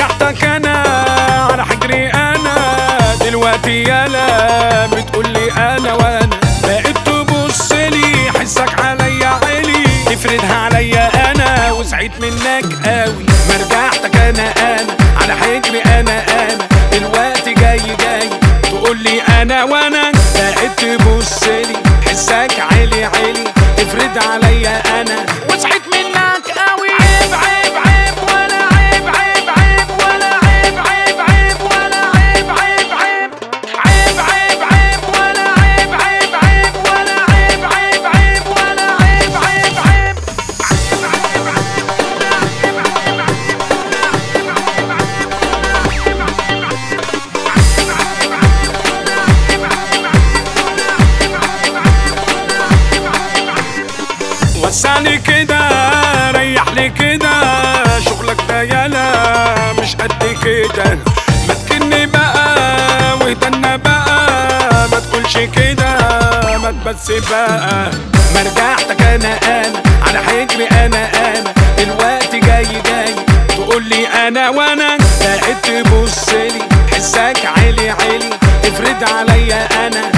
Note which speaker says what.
Speaker 1: مرجعتك انا على حجري انا دلوقتي يالا بتقولي انا وانا بقيت تبص لي حسك عليا عالي تفردها عليا انا وسعيت منك قوي مرجعتك انا انا على حجري انا انا دلوقتي جاي جاي تقولي انا وانا بقيت تبص لي حسك عالي عالي افرد عليا انا وسعيت منك قوي عيب عيب عيب ولا عيب عيب عيب ولا عيب عيب عيب ولا عيب عيب عيب عيب عيب عيب ولا عيب عيب عيب ولا عيب عيب عيب ولا عيب عيب عيب وسعني كده ريح لي كده شغلك ده يالا مش قد كده ما تكني بقى واهتنا بقى ما تقولش كده ما تبس بقى ما رجعتك انا انا على حجري انا انا دلوقتي جاي جاي تقول لي انا وانا بقيت تبص لي حسك عالي عالي افرد عليا انا